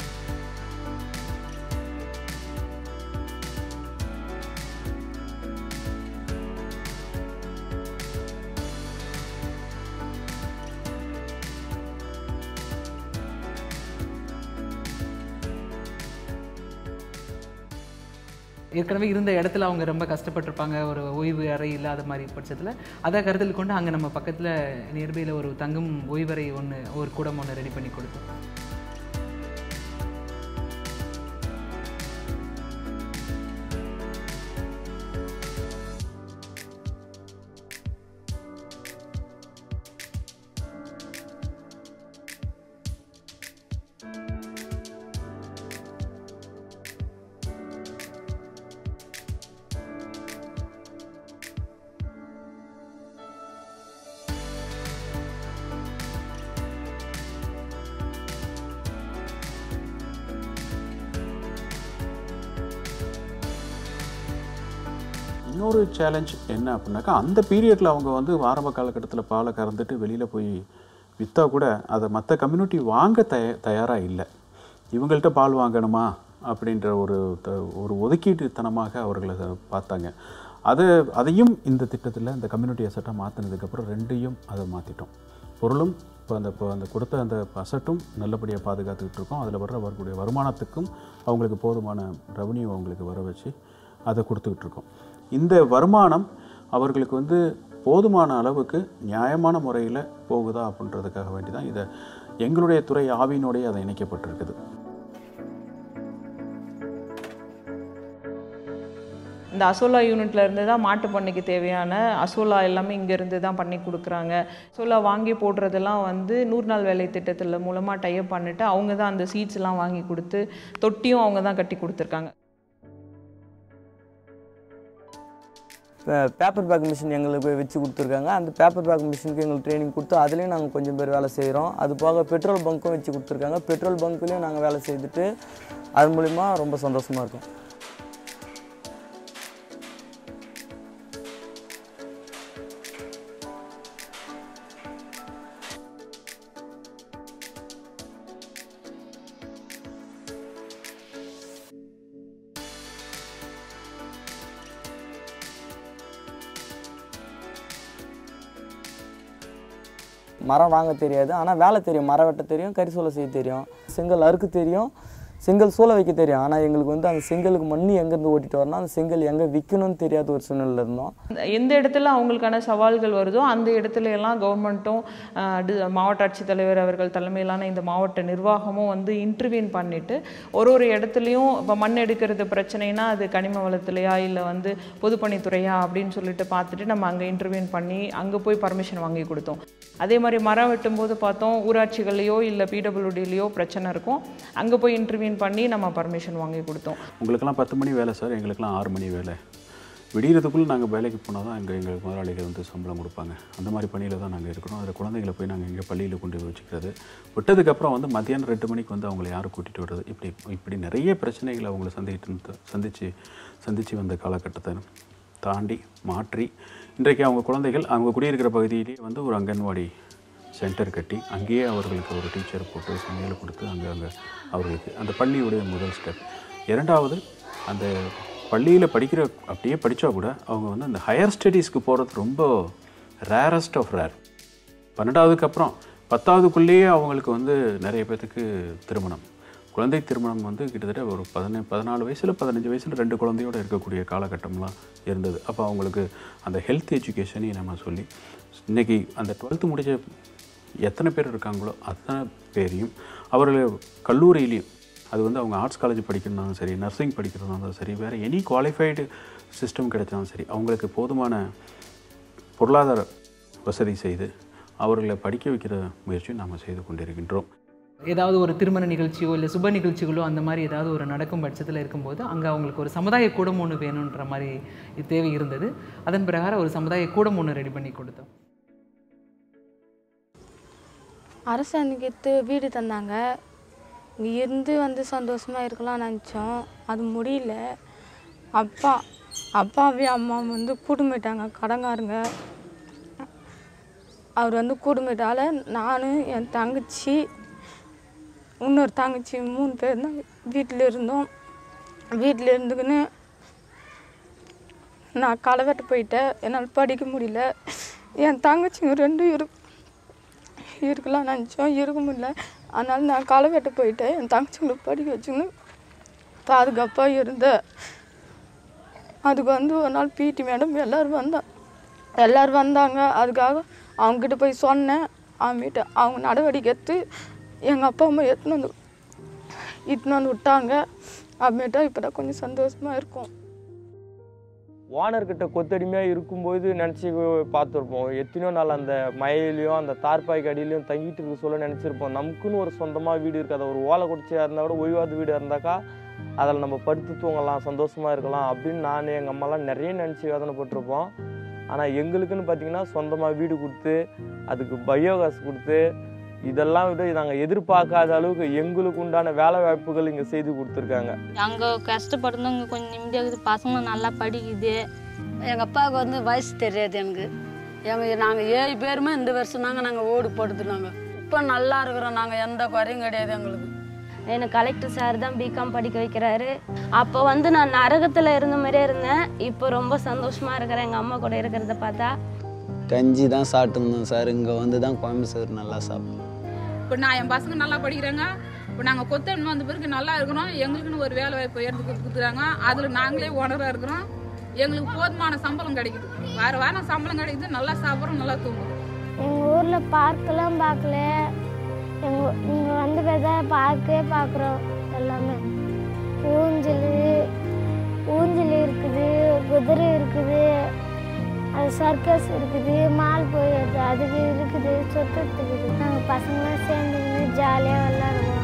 ஏற்கனவே இருந்த இடத்துல அவங்க ரொம்ப கஷ்டப்பட்டிருப்பாங்க ஒரு ஓய்வு அறை இல்லாத மாதிரி பட்சத்தில் அதை கருத்தில் கொண்டு அங்கே நம்ம பக்கத்தில் நியர்பையில் ஒரு தங்கும் ஓய்வறை ஒன்று ஒரு கூடம் ஒன்று ரெடி பண்ணி கொடுத்தோம் இன்னொரு சேலஞ்ச் என்ன அப்படின்னாக்கா அந்த பீரியடில் அவங்க வந்து ஆரம்ப காலகட்டத்தில் பாலை கறந்துட்டு வெளியில் போய் விற்றா கூட அதை மற்ற கம்யூனிட்டி வாங்க தய தயாராக இல்லை இவங்கள்ட்ட பால் வாங்கணுமா அப்படின்ற ஒரு த- ஒரு ஒதுக்கீட்டுத்தனமாக அவர்களை அதை பார்த்தாங்க அது அதையும் இந்த திட்டத்தில் இந்த கம்யூனிட்டி அசட்டாக மாற்றினதுக்கப்புறம் ரெண்டையும் அதை மாற்றிட்டோம் பொருளும் இப்போ அந்த இப்போ அந்த கொடுத்த அந்த அசட்டும் நல்லபடியாக பாதுகாத்துக்கிட்டு இருக்கோம் அதில் வர்ற வரக்கூடிய வருமானத்துக்கும் அவங்களுக்கு போதுமான ரெவன்யூ அவங்களுக்கு வர வச்சு அதை கொடுத்துக்கிட்டு இருக்கோம் இந்த வருமானம் அவர்களுக்கு வந்து போதுமான அளவுக்கு நியாயமான முறையில் போகுதா அப்படின்றதுக்காக வேண்டி தான் இதை எங்களுடைய துறை ஆவியினோடய அதை இணைக்கப்பட்டிருக்குது இந்த அசோலா யூனிட்ல இருந்து தான் மாட்டு பண்ணைக்கு தேவையான அசோலா எல்லாமே இங்கேருந்து தான் பண்ணி கொடுக்குறாங்க அசோலா வாங்கி போடுறதெல்லாம் வந்து நூறு நாள் வேலை திட்டத்தில் மூலமாக டைப் பண்ணிட்டு அவங்க தான் அந்த சீட்ஸ்லாம் வாங்கி கொடுத்து தொட்டியும் அவங்க தான் கட்டி கொடுத்துருக்காங்க பேப்பர் பேக் மிஷின் எங்களுக்கு வச்சு கொடுத்துருக்காங்க அந்த பேப்பர் பேக் மிஷினுக்கு எங்களுக்கு ட்ரைனிங் கொடுத்து அதுலேயும் நாங்கள் கொஞ்சம் பேர் வேலை செய்கிறோம் அது போக பெட்ரோல் பங்க்கும் வச்சு கொடுத்துருக்காங்க பெட்ரோல் பங்க்லேயும் நாங்கள் வேலை செய்துட்டு அது மூலிமா ரொம்ப சந்தோஷமாக இருக்கும் மரம் வாங்க தெரியாது ஆனால் வேலை தெரியும் மரம் வெட்ட தெரியும் கரிசூலை செய்ய தெரியும் செங்கல் அறுக்க தெரியும் செங்கல் சூளை வைக்க தெரியும் ஆனால் எங்களுக்கு வந்து அந்த செங்கலுக்கு மண்ணி எங்கேருந்து ஓட்டிட்டு வரணும் அந்த செங்கல் எங்கே விற்கணும்னு தெரியாத ஒரு சூழ்நிலையில் இருந்தோம் எந்த இடத்துல அவங்களுக்கான சவால்கள் வருதோ அந்த இடத்துல எல்லாம் கவர்மெண்ட்டும் ஆஹ், டி- மாவட்ட ஆட்சித்தலைவர் அவர்கள் தலைமையிலான இந்த மாவட்ட நிர்வாகமும் வந்து இன்டர்வியூன் பண்ணிட்டு ஒரு ஒரு இடத்துலையும் இப்போ மண் எடுக்கிறது பிரச்சனைனா அது கனிம வளத்துலையா இல்லை வந்து பொதுப்பணித்துறையா அப்படின்னு சொல்லிட்டு பார்த்துட்டு நம்ம அங்கே இன்டர்வியூன் பண்ணி அங்கே போய் பர்மிஷன் வாங்கி கொடுத்தோம் அதே மாதிரி மரம் வெட்டும்போது பார்த்தோம் ஊராட்சிகள்லையோ இல்லை பிடபிள்யூடிலையோ பிரச்சனை இருக்கும் அங்கே போய் இன்டர்வியூன் பண்ணி நம்ம பர்மிஷன் வாங்கி கொடுத்தோம் உங்களுக்கெல்லாம் பத்து மணி வேலை சார் எங்களுக்கெல்லாம் ஆறு மணி வேலை விடியறதுக்குள்ளே நாங்கள் வேலைக்கு போனால் தான் எங்கள் எங்கள் முதலாளிகள் வந்து சம்பளம் கொடுப்பாங்க அந்த மாதிரி பணியில் தான் நாங்கள் இருக்கிறோம் அதில் குழந்தைகளை போய் நாங்கள் எங்கள் பள்ளியில் கொண்டு போய் வச்சுக்கிறது விட்டதுக்கப்புறம் வந்து மத்தியானம் ரெண்டு மணிக்கு வந்து அவங்கள யாரும் கூட்டிகிட்டு வர்றது இப்படி இப்படி நிறைய பிரச்சனைகளை அவங்கள சந்திக்கிட்டு சந்தித்து சந்தித்து வந்த காலகட்டத்தை தாண்டி மாற்றி இன்றைக்கு அவங்க குழந்தைகள் அவங்க குடியிருக்கிற பகுதியிலேயே வந்து ஒரு அங்கன்வாடி சென்டர் கட்டி அங்கேயே அவர்களுக்கு ஒரு டீச்சர் போட்டு சமையல் கொடுத்து அங்கே அங்கே அவர்களுக்கு அந்த பள்ளியுடைய முதல் ஸ்டெப் இரண்டாவது அந்த பள்ளியில் படிக்கிற அப்படியே படித்தா கூட அவங்க வந்து அந்த ஹையர் ஸ்டடீஸ்க்கு போகிறது ரொம்ப ரேரஸ்ட் ஆஃப் ரேர் பன்னெண்டாவதுக்கு அப்புறம் பத்தாவதுக்குள்ளேயே அவங்களுக்கு வந்து நிறைய பேர்த்துக்கு திருமணம் குழந்தை திருமணம் வந்து கிட்டத்தட்ட ஒரு பதினே பதினாலு வயசில் பதினஞ்சு வயசில் ரெண்டு குழந்தையோடு இருக்கக்கூடிய காலகட்டம்லாம் இருந்தது அப்போ அவங்களுக்கு அந்த ஹெல்த் எஜுகேஷனையும் நம்ம சொல்லி இன்றைக்கி அந்த டுவெல்த்து முடிச்ச எத்தனை பேர் இருக்காங்களோ அத்தனை பேரையும் அவர்கள் கல்லூரியிலையும் அது வந்து அவங்க ஆர்ட்ஸ் காலேஜ் படிக்கிறதாலும் சரி நர்சிங் படிக்கிறதாலும் சரி வேறு எனி குவாலிஃபைடு சிஸ்டம் கிடைச்சாலும் சரி அவங்களுக்கு போதுமான பொருளாதார வசதி செய்து அவர்களை படிக்க வைக்கிற முயற்சியும் நாம் செய்து கொண்டிருக்கின்றோம் ஏதாவது ஒரு திருமண நிகழ்ச்சியோ இல்லை சுப நிகழ்ச்சிகளோ அந்த மாதிரி ஏதாவது ஒரு நடக்கும் பட்சத்தில் இருக்கும்போது அங்கே அவங்களுக்கு ஒரு சமுதாய கூடம் ஒன்று வேணுன்ற மாதிரி இது தேவை இருந்தது அதன் பிரகாரம் ஒரு சமுதாய கூடம் ஒன்று ரெடி பண்ணி கொடுத்தோம் அரசாங்கத்து வீடு தந்தாங்க இங்கே இருந்து வந்து சந்தோஷமாக இருக்கலாம்னு நினச்சோம் அது முடியல அப்பா அப்பாவையும் அம்மா வந்து கூட்டுமிட்டாங்க கடங்காருங்க அவர் வந்து கூட்டுமிட்டால நான் என் தங்கச்சி இன்னொரு தங்கச்சி மூணு பேர் தான் வீட்டில் இருந்தோம் வீட்டில் இருந்துக்கின்னு நான் களவெட்ட போயிட்டேன் என்னால் படிக்க முடியல என் தங்கச்சிங்க ரெண்டும் இரு இருக்கலாம் நினச்சோம் இருக்க முடியல அதனால நான் களை வெட்ட போயிட்டேன் என் தங்கச்சிங்களுக்கு படிக்க வச்சுன்னு பாதுகாப்பாக இருந்தேன் அதுக்கு வந்து ஒரு நாள் பிடி மேடம் எல்லோரும் வந்தா எல்லோரும் வந்தாங்க அதுக்காக அவங்ககிட்ட போய் சொன்னேன் அவங்ககிட்ட அவங்க நடவடிக்கை எடுத்து எங்கள் அப்பா அம்மா எடுத்துன்னு வந்து இட்டுன்னு வந்து விட்டாங்க அப்படின்ட்டா இப்போ தான் கொஞ்சம் சந்தோஷமாக இருக்கும் ஓனர்கிட்ட கொத்தடிமையாக இருக்கும்போது நினச்சி பார்த்துருப்போம் எத்தனையோ நாள் அந்த மழையிலையும் அந்த தார்பாய்க்கு அடியிலையும் தங்கிட்டு இருக்க சொல்ல நினச்சிருப்போம் நமக்குன்னு ஒரு சொந்தமாக வீடு இருக்காது ஒரு ஓலை குடிச்சியாக இருந்தால் கூட ஓய்வாத வீடு இருந்தாக்கா அதில் நம்ம படுத்து தூங்கலாம் சந்தோஷமாக இருக்கலாம் அப்படின்னு நான் எங்கள் அம்மாலாம் நிறைய நினச்சி வேதனைப்பட்டிருப்போம் ஆனால் எங்களுக்குன்னு பார்த்தீங்கன்னா சொந்தமாக வீடு கொடுத்து அதுக்கு பயோகாஸ் கொடுத்து இதெல்லாம் விட நாங்கள் எதிர்பார்க்காத அளவுக்கு எங்களுக்கு உண்டான வேலை வாய்ப்புகள் இங்கே செய்து கொடுத்துருக்காங்க அங்கே கஷ்டப்படுறவங்க கொஞ்சம் நிம்மதியாக இருக்குது பசங்களும் நல்லா படிக்குது எங்கள் அப்பாவுக்கு வந்து வயசு தெரியாது எனக்கு எங்கள் நாங்கள் ஏழு பேருமே இந்த வருஷம் தாங்க நாங்கள் ஓடி படுத்துனாங்க இப்போ நல்லா இருக்கிறோம் நாங்கள் எந்த குறையும் கிடையாது எங்களுக்கு எனக்கு கலெக்டர் சார் தான் பிகாம் படிக்க வைக்கிறாரு அப்போ வந்து நான் நரகத்தில் இருந்த மாதிரியே இருந்தேன் இப்போ ரொம்ப சந்தோஷமாக இருக்கிறேன் எங்கள் அம்மா கூட இருக்கிறத பார்த்தா கஞ்சி தான் சாப்பிட்டுருந்தோம் சார் இங்கே வந்து தான் குழம்பு சோறு நல்லா சாப்பிட்டோம் இப்போ நான் என் பசங்க நல்லா படிக்கிறாங்க இப்போ நாங்கள் கொத்தடிமை வந்த பிறகு நல்லா இருக்கிறோம் எங்களுக்குன்னு ஒரு வேலை வாய்ப்பு எடுத்து கொடுத்துருக்காங்க அதில் நாங்களே ஓனராக இருக்கிறோம் எங்களுக்கு போதுமான சம்பளம் கிடைக்குது வார வாரம் சம்பளம் கிடைக்குது நல்லா சாப்பிட்றோம் நல்லா தூங்குறோம் எங்கள் ஊரில் பார்க்கெல்லாம் பார்க்கல எங்கள் இங்கே வந்து பார்த்தா பார்க்கே பார்க்குறோம் எல்லாமே ஊஞ்சல் ஊஞ்சல் இருக்குது குதிரை இருக்குது அது சர்க்கஸ் இருக்குது மால் போயிடுது அதுக்கு இருக்குது சுத்தத்துக்கு நாங்கள் பசங்களாம் சேர்ந்துக்கின்னு ஜாலியாக விளாடுவோம்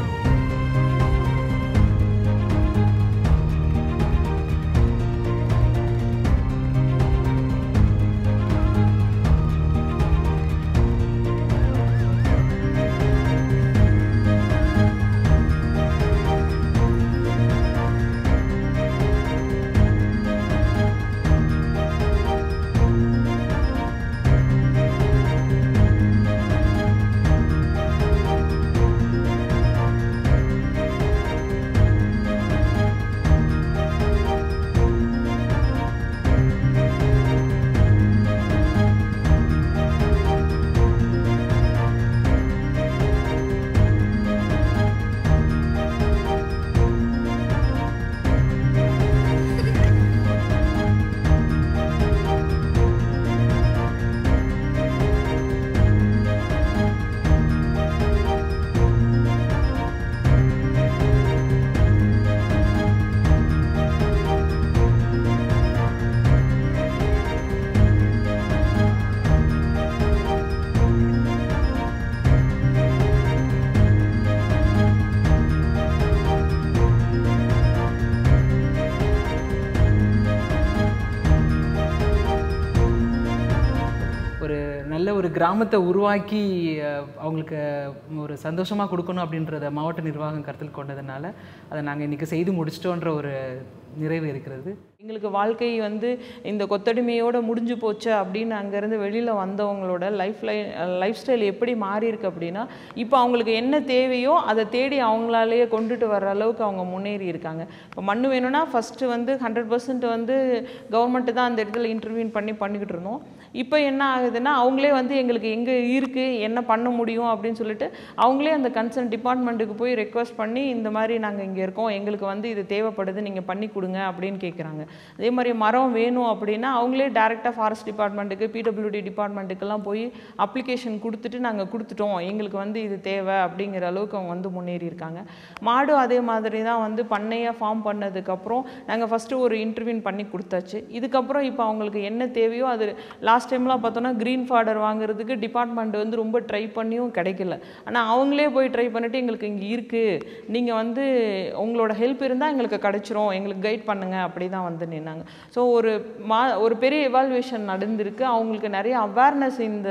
கிராமத்தை உருவாக்கி அஹ், அவங்களுக்கு ஒரு சந்தோஷமாக கொடுக்கணும் அப்படின்றத மாவட்ட நிர்வாகம் கருத்தில் கொண்டதுனால அதை நாங்கள் இன்றைக்கி செய்து முடிச்சிட்டோன்ற ஒரு நிறைவு இருக்கிறது எங்களுக்கு வாழ்க்கை வந்து இந்த கொத்தடிமையோட முடிஞ்சு போச்சு அப்படின்னு அங்கேருந்து வெளியில் வந்தவங்களோட லைஃப் லை லைஃப் ஸ்டைல் எப்படி மாறி இருக்கு அப்படின்னா இப்போ அவங்களுக்கு என்ன தேவையோ அதை தேடி அவங்களாலேயே கொண்டுட்டு வர்ற அளவுக்கு அவங்க முன்னேறி இருக்காங்க இப்போ மண் வேணும்னா ஃபஸ்ட்டு வந்து ஹண்ட்ரட் பர்சன்ட் வந்து கவர்மெண்ட்டு தான் அந்த இடத்துல இன்டர்வியூன் பண்ணி பண்ணிக்கிட்டு இருந்தோம் இப்போ என்ன ஆகுதுன்னா அவங்களே வந்து எங்களுக்கு எங்கே இருக்குது என்ன பண்ண முடியும் அப்படின்னு சொல்லிட்டு அவங்களே அந்த கன்சர்ன் டிபார்ட்மெண்ட்டுக்கு போய் ரெக்வஸ்ட் பண்ணி இந்த மாதிரி நாங்கள் இங்கே இருக்கோம் எங்களுக்கு வந்து இது தேவைப்படுது நீங்கள் பண்ணி கொடுங்க அப்படின்னு கேட்குறாங்க அதே மாதிரி மரம் வேணும் அப்படின்னா அவங்களே டேரெக்டாக ஃபாரஸ்ட் டிபார்ட்மெண்ட்டுக்கு பிடபிள்யூடி டிபார்ட்மெண்ட்டுக்கெல்லாம் போய் அப்ளிகேஷன் கொடுத்துட்டு நாங்கள் கொடுத்துட்டோம் எங்களுக்கு வந்து இது தேவை அப்படிங்கிற அளவுக்கு அவங்க வந்து முன்னேறி இருக்காங்க மாடும் அதே மாதிரி தான் வந்து பண்ணையாக ஃபார்ம் பண்ணதுக்கப்புறம் நாங்கள் ஃபஸ்ட்டு ஒரு இன்டர்வியூன் பண்ணி கொடுத்தாச்சு இதுக்கப்புறம் இப்போ அவங்களுக்கு என்ன தேவையோ அது லாஸ்ட் டைம்லாம் பார்த்தோன்னா க்ரீன் ஃபாடர் வாங்குறதுக்கு டிபார்ட்மெண்ட் வந்து ரொம்ப ட்ரை பண்ணியும் கிடைக்கல ஆனால் அவங்களே போய் ட்ரை பண்ணிட்டு எங்களுக்கு இங்கே இருக்குது நீங்கள் வந்து உங்களோட ஹெல்ப் இருந்தால் எங்களுக்கு கிடைச்சிரும் எங்களுக்கு கைட் பண்ணுங்க அப்படி தான் வந்து நின்னாங்க ஸோ ஒரு மா ஒரு பெரிய எவால்வேஷன் நடந்திருக்கு அவங்களுக்கு நிறைய அவேர்னஸ் இந்த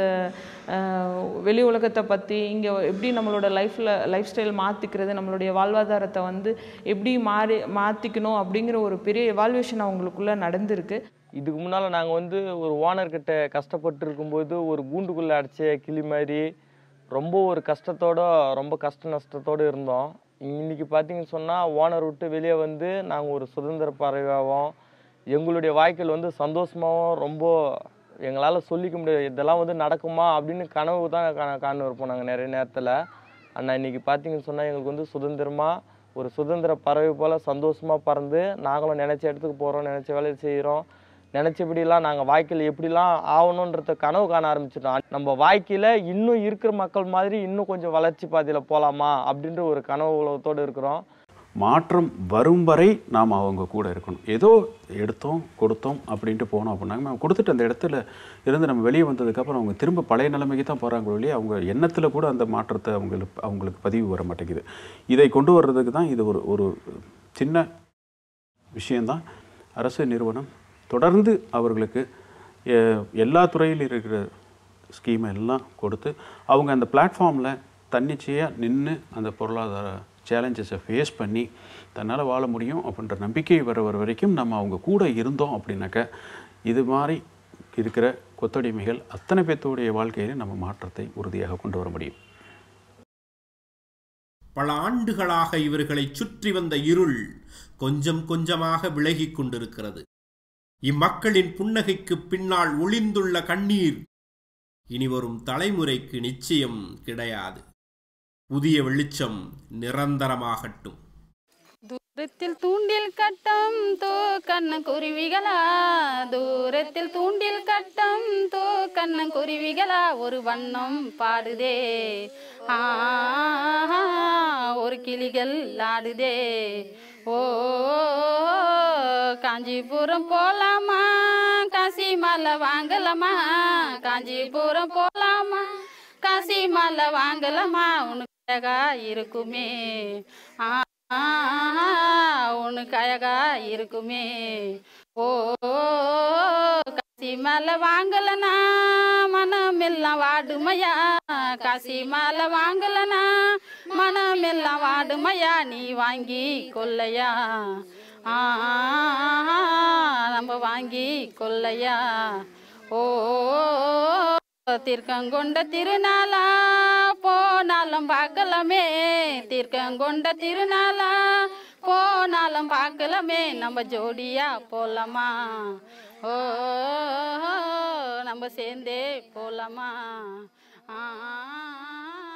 அஹ், வெளி உலகத்தை பற்றி இங்கே எப்படி நம்மளோட லைஃப்பில் லைஃப் ஸ்டைல் மாற்றிக்கிறது நம்மளுடைய வாழ்வாதாரத்தை வந்து எப்படி மாறி மாற்றிக்கணும் அப்படிங்கிற ஒரு பெரிய எவால்வேஷன் அவங்களுக்குள்ள நடந்திருக்கு இதுக்கு முன்னால் நாங்கள் வந்து ஒரு ஓனர்கிட்ட கஷ்டப்பட்டு இருக்கும்போது ஒரு கூண்டுக்குள்ளே அடைச்ச கிளி மாதிரி ரொம்ப ஒரு கஷ்டத்தோட ரொம்ப கஷ்ட நஷ்டத்தோடு இருந்தோம் இன்னைக்கு பார்த்தீங்கன்னு சொன்னால் ஓனர் விட்டு வெளியே வந்து நாங்கள் ஒரு சுதந்திர பறவையாகவும் எங்களுடைய வாழ்க்கையில் வந்து சந்தோஷமாகவும் ரொம்ப எங்களால் சொல்லிக்க முடியாது இதெல்லாம் வந்து நடக்குமா அப்படின்னு கனவு தான் கா காண இருப்போம் நாங்கள் நிறைய நேரத்தில் ஆனால் இன்னைக்கு பார்த்தீங்கன்னு சொன்னால் எங்களுக்கு வந்து சுதந்திரமாக ஒரு சுதந்திர பறவை போல் சந்தோஷமாக பறந்து நாங்களும் நினச்ச இடத்துக்கு போகிறோம் நினச்ச வேலையை செய்கிறோம் நினச்சபடிலாம் நாங்கள் வாழ்க்கையில் எப்படிலாம் ஆகணுன்றத கனவு காண ஆரம்பிச்சிட்டோம் நம்ம வாழ்க்கையில் இன்னும் இருக்கிற மக்கள் மாதிரி இன்னும் கொஞ்சம் வளர்ச்சி பாதையில் போகலாமா அப்படின்ற ஒரு கனவு உலகத்தோடு இருக்கிறோம் மாற்றம் வரும் வரை நாம் அவங்க கூட இருக்கணும் ஏதோ எடுத்தோம் கொடுத்தோம் அப்படின்ட்டு போனோம் அப்படின்னாங்க நம்ம கொடுத்துட்டு அந்த இடத்துல இருந்து நம்ம வெளியே வந்ததுக்கப்புறம் அவங்க திரும்ப பழைய நிலைமைக்கு தான் போகிறாங்க ஒழிய அவங்க எண்ணத்தில் கூட அந்த மாற்றத்தை அவங்களுக்கு அவங்களுக்கு பதிவு வர மாட்டேங்குது இதை கொண்டு வர்றதுக்கு தான் இது ஒரு ஒரு சின்ன விஷயந்தான் அரசு நிறுவனம் தொடர்ந்து அவர்களுக்கு எ- எல்லா துறையில் இருக்கிற ஸ்கீமை எல்லாம் கொடுத்து அவங்க அந்த பிளாட்ஃபார்மில் தன்னிச்சையாக நின்று அந்த பொருளாதார சேலஞ்சஸை ஃபேஸ் பண்ணி தன்னால் வாழ முடியும் அப்படின்ற நம்பிக்கை வர வர வரைக்கும் நம்ம அவங்க கூட இருந்தோம் அப்படின்னாக்க இது மாதிரி இருக்கிற கொத்தடிமைகள் அத்தனை பேர்த்தோடைய வாழ்க்கையில நம்ம மாற்றத்தை உறுதியாக கொண்டு வர முடியும் பல ஆண்டுகளாக இவர்களை சுற்றி வந்த இருள் கொஞ்சம் கொஞ்சமாக விலகிக் கொண்டிருக்கிறது இம்மக்களின் புன்னகைக்கு பின்னால் ஒளிந்துள்ள கண்ணீர் இனிவரும் தலைமுறைக்கு நிச்சயம் கிடையாது புதிய வெளிச்சம் நிரந்தரமாகட்டும் தூரத்தில் தூண்டில் கட்டம் தோ கண்ண குருவிகளா தூரத்தில் தூண்டில் கட்டம் தோ கண்ண குருவிகளா ஒரு வண்ணம் பாடுதே ஆ ஒரு கிளிகள் ஆடுதே ஓ காஞ்சிபுரம் போலாமா காசி மாலை வாங்கலாமா காஞ்சிபுரம் போலாமா காசி மாலை வாங்கலாமா உனக்கு அழகா இருக்குமே ஆ ஆ, உனக்கு அழகா இருக்குமே ஓ காசி மாலை வாங்கலனா மனம் எல்லாம் வாடுமையா காசி மாலை வாங்கலனா மனம் எல்லாம் வாடுமையா நீ வாங்கி கொள்ளையா ஆ நம்ம வாங்கி கொள்ளையா ஓ தீர்க்கங்கொண்ட திருநாளா போனாலும் பார்க்கலாமே தீர்க்கங்கொண்ட திருநாளா போனாலும் பார்க்கலாமே நம்ம ஜோடியா போலாமா ஓ நம்ம சேர்ந்தே போலாமா ஆ